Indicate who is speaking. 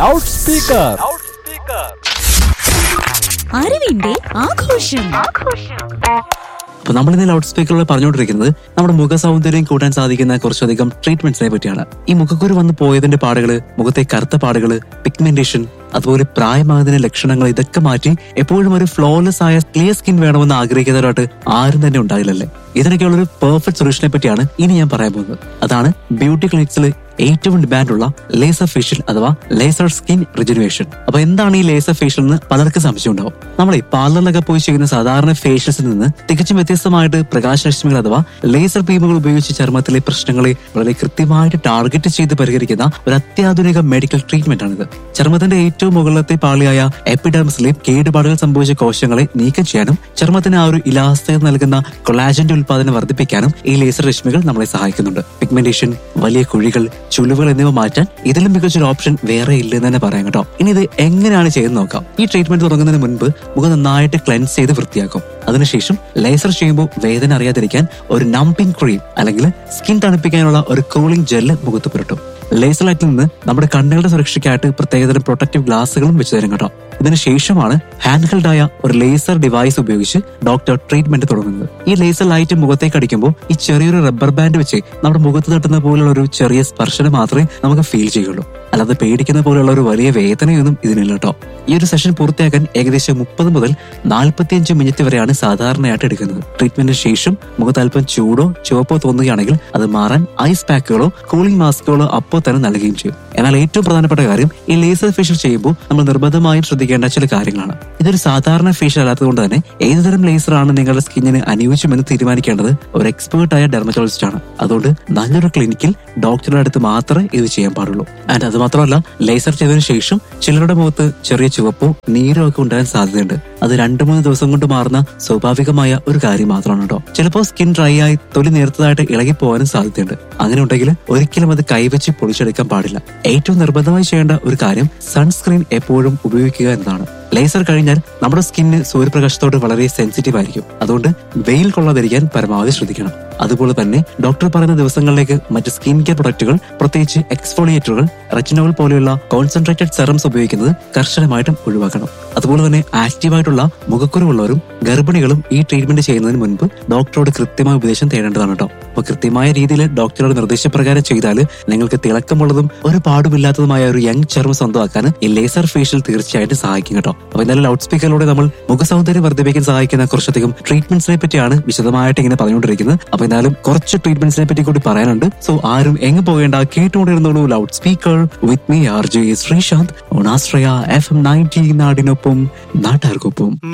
Speaker 1: loud speaker
Speaker 2: അറിവിന്റെ ആഘോഷം
Speaker 3: അപ്പൊ നമ്മൾ ഇന്ന് ലൗഡ് സ്പീക്കറിൽ പറഞ്ഞുകൊണ്ടിരിക്കുന്നത് നമ്മുടെ മുഖ സൗന്ദര്യം കൂട്ടാൻ സാധിക്കുന്ന കുറച്ചധികം ട്രീറ്റ്മെന്റ്സിനെ പറ്റിയാണ് ഈ മുഖക്കുരു വന്ന് പോയതിന്റെ പാടുകള് മുഖത്തെ കറുത്ത പാടുകള് പിഗ്മെന്റേഷൻ അതുപോലെ പ്രായമാകുന്നതിന്റെ ലക്ഷണങ്ങൾ ഇതൊക്കെ മാറ്റി എപ്പോഴും ഒരു ഫ്ലോലെസ് ആയ ക്ലിയർ സ്കിൻ വേണമെന്ന് ആഗ്രഹിക്കുന്നവരായിട്ട് ആരും തന്നെ ഉണ്ടാകില്ലല്ലേ ഇതിനൊക്കെയുള്ള ഒരു പെർഫെക്റ്റ് സൊല്യൂഷനെ പറ്റിയാണ് ഇനി ഞാൻ പറയാൻ പോകുന്നത് അതാണ് ബ്യൂട്ടി ക്ലിനിക്സിൽ ഏറ്റവും ഡിമാൻഡുള്ള ലേസർ ഫേഷ്യൽ അഥവാ ലേസർ സ്കിൻ റിജനുവേഷൻ അപ്പൊ എന്താണ് ഈ ലേസർ ഫേഷ്യൽ എന്ന് പലർക്കും സംശയം ഉണ്ടാവും നമ്മൾ ഈ പാർലറിലൊക്കെ പോയി ചെയ്യുന്ന സാധാരണ ഫേഷ്യൽസിൽ നിന്ന് തികച്ചും വ്യത്യസ്തമായിട്ട് പ്രകാശരശ്മികൾ അഥവാ ലേസർ ബീമുകൾ ഉപയോഗിച്ച് ചർമ്മത്തിലെ പ്രശ്നങ്ങളെ വളരെ കൃത്യമായിട്ട് ടാർഗറ്റ് ചെയ്ത് പരിഹരിക്കുന്ന ഒരു അത്യാധുനിക മെഡിക്കൽ ട്രീറ്റ്മെന്റ് ആണിത് ചർമ്മത്തിന്റെ ഏറ്റവും മുകളിലത്തെ പാളിയായ എപ്പിഡെർമസിലെ കേടുപാടുകൾ സംഭവിച്ച കോശങ്ങളെ നീക്കം ചെയ്യാനും ചർമ്മത്തിന് ആ ഒരു ഇലാസ്തികത നൽകുന്ന കൊളാജന്റെ ഉൽപാദനം വർദ്ധിപ്പിക്കാനും ഈ ലേസർ രശ്മികൾ നമ്മളെ സഹായിക്കുന്നുണ്ട് പിഗ്മെന്റേഷൻ വലിയ കുഴികൾ ചുളിവുകൾ എന്നിവ മാറ്റാൻ ഇതിലും മികച്ചൊരു ഓപ്ഷൻ വേറെ ഇല്ലെന്ന് തന്നെ പറയാം കേട്ടോ ഇനി ഇത് എങ്ങനെയാണ് ചെയ്യുന്നത് നോക്കാം ഈ ട്രീറ്റ്മെന്റ് തുടങ്ങുന്നതിന് മുൻപ് മുഖം നന്നായിട്ട് ക്ലെൻസ് ചെയ്ത് വൃത്തിയാക്കും അതിനുശേഷം ലേസർ ചെയ്യുമ്പോൾ വേദന അറിയാതിരിക്കാൻ ഒരു നമ്പിംഗ് ക്രീം അല്ലെങ്കിൽ സ്കിൻ തണുപ്പിക്കാനുള്ള ഒരു കൂളിംഗ് ജെല്ല് മുഖത്ത് പുരട്ടും ലേസർ ലൈറ്റിൽ നിന്ന് നമ്മുടെ കണ്ണുകളുടെ സുരക്ഷയ്ക്കായിട്ട് പ്രത്യേകതരം പ്രൊട്ടക്റ്റീവ് ഗ്ലാസുകളും വെച്ച് തരും കേട്ടോ ഇതിന് ശേഷമാണ് ഹാൻഡ് ഹെൽഡ് ആയ ഒരു ലേസർ ഡിവൈസ് ഉപയോഗിച്ച് ഡോക്ടർ ട്രീറ്റ്മെന്റ് തുടങ്ങുന്നത് ഈ ലേസർ ലൈറ്റ് മുഖത്തേക്ക് അടിക്കുമ്പോൾ ഈ ചെറിയൊരു റബ്ബർ ബാൻഡ് വെച്ച് നമ്മുടെ മുഖത്ത് തട്ടുന്ന പോലുള്ള ഒരു ചെറിയ സ്പർശനം മാത്രമേ നമുക്ക് ഫീൽ ചെയ്യുള്ളൂ അല്ലാതെ പേടിക്കുന്ന പോലെയുള്ള ഒരു വലിയ വേദനയൊന്നും ഇതിനില്ല കേട്ടോ ഈ ഒരു സെഷൻ പൂർത്തിയാക്കാൻ ഏകദേശം മുപ്പത് മുതൽ നാൽപ്പത്തിയഞ്ച് മിനിറ്റ് വരെയാണ് സാധാരണയായിട്ട് എടുക്കുന്നത് ട്രീറ്റ്മെന്റിന് ശേഷം മുഖത്ത് അല്പം ചൂടോ ചുവപ്പോ തോന്നുകയാണെങ്കിൽ അത് മാറാൻ ഐസ് പാക്കുകളോ കൂളിംഗ് മാസ്കുകളോ അപ്പോൾ തന്നെ നൽകുകയും ചെയ്യും എന്നാൽ ഏറ്റവും പ്രധാനപ്പെട്ട കാര്യം ഈ ലേസർ ഫേഷ്യൽ ചെയ്യുമ്പോൾ നമ്മൾ നിർബന്ധമായും ശ്രദ്ധിക്കേണ്ട ചില കാര്യങ്ങളാണ് ഇതൊരു സാധാരണ ഫേഷ്യൽ അല്ലാത്തതുകൊണ്ട് തന്നെ ഏതുതരം ലേസർ ആണ് നിങ്ങളുടെ സ്കിന്നിന് അനുയോജ്യമെന്ന് തീരുമാനിക്കേണ്ടത് ഒരു എക്സ്പേർട്ട് ആയ ഡെർമറ്റോളജിസ്റ്റ് ആണ് അതുകൊണ്ട് നല്ലൊരു ക്ലിനിക്കിൽ ഡോക്ടറുടെ അടുത്ത് മാത്രമേ ഇത് ചെയ്യാൻ പാടുള്ളൂ ആൻഡ് അത് മാത്രമല്ല ലേസർ ചെയ്തതിനു ശേഷം ചിലരുടെ മുഖത്ത് ചെറിയ ചുവപ്പോ നീരോ ഒക്കെ ഉണ്ടാകാൻ സാധ്യതയുണ്ട് അത് രണ്ടു മൂന്ന് ദിവസം കൊണ്ട് മാറുന്ന സ്വാഭാവികമായ ഒരു കാര്യം മാത്രമാണ് കേട്ടോ ചിലപ്പോൾ സ്കിൻ ഡ്രൈ ആയി തൊലി നേർത്തതായിട്ട് ഇളകി പോകാനും സാധ്യതയുണ്ട് അങ്ങനെ ഉണ്ടെങ്കിൽ ഒരിക്കലും അത് കൈവച്ച് പൊളിച്ചെടുക്കാൻ പാടില്ല ഏറ്റവും നിർബന്ധമായി ചെയ്യേണ്ട ഒരു കാര്യം സൺസ്ക്രീൻ എപ്പോഴും ഉപയോഗിക്കുക എന്നതാണ് ലേസർ കഴിഞ്ഞാൽ നമ്മുടെ സ്കിന്ന് സൂര്യപ്രകാശത്തോട് വളരെ സെൻസിറ്റീവ് ആയിരിക്കും അതുകൊണ്ട് വെയിൽ കൊള്ളാതിരിക്കാൻ പരമാവധി ശ്രദ്ധിക്കണം അതുപോലെ തന്നെ ഡോക്ടർ പറയുന്ന ദിവസങ്ങളിലേക്ക് മറ്റ് സ്കിൻ കെയർ പ്രൊഡക്റ്റുകൾ പ്രത്യേകിച്ച് എക്സ്ഫോളിയേറ്ററുകൾ റെറ്റിനോൾ പോലെയുള്ള കോൺസെൻട്രേറ്റഡ് സെറംസ് ഉപയോഗിക്കുന്നത് കർശനമായിട്ടും ഒഴിവാക്കണം അതുപോലെ തന്നെ ആക്റ്റീവായിട്ടുള്ള മുഖക്കുരുവുള്ളവരും ഗർഭിണികളും ഈ ട്രീറ്റ്മെന്റ് ചെയ്യുന്നതിന് മുൻപ് ഡോക്ടറോട് കൃത്യമായ ഉപദേശം തേടേണ്ടതാണ് കേട്ടോ അപ്പൊ കൃത്യമായ രീതിയിൽ ഡോക്ടറുടെ നിർദ്ദേശപ്രകാരം ചെയ്താൽ നിങ്ങൾക്ക് തിളക്കമുള്ളതും ഒരു പാടുമില്ലാത്തതുമായ ഒരു യങ് ചർമ്മം സ്വന്തമാക്കാൻ ഈ ലേസർ ഫേഷ്യൽ തീർച്ചയായിട്ടും സഹായിക്കും കേട്ടോ അപ്പൊ എന്തായാലും ലൗഡ് സ്പീക്കറിലൂടെ നമ്മൾ മുഖസൗന്ദര്യം വർദ്ധിപ്പിക്കാൻ സഹായിക്കുന്ന കുറച്ചധികം ട്രീറ്റ്മെന്റ്സിനെ പറ്റിയാണ് വിശദമായിട്ട് ഇങ്ങനെ പറഞ്ഞുകൊണ്ടിരിക്കുന്നത് അപ്പൊ എന്തായാലും കുറച്ച് ട്രീറ്റ്മെന്റ്സിനെ പറ്റി കൂടി പറയാനുണ്ട് സോ ആരും എങ്ങ് പോകേണ്ട കേട്ടുകൊണ്ടിരുന്നോളൂ loud speaker with me RJ ജെ ശ്രീശാന്ത് ഓണാശ്രയ എഫ് എം നയൻറ്റി നാടിനൊപ്പം നാട്ടുകാർക്കൊപ്പം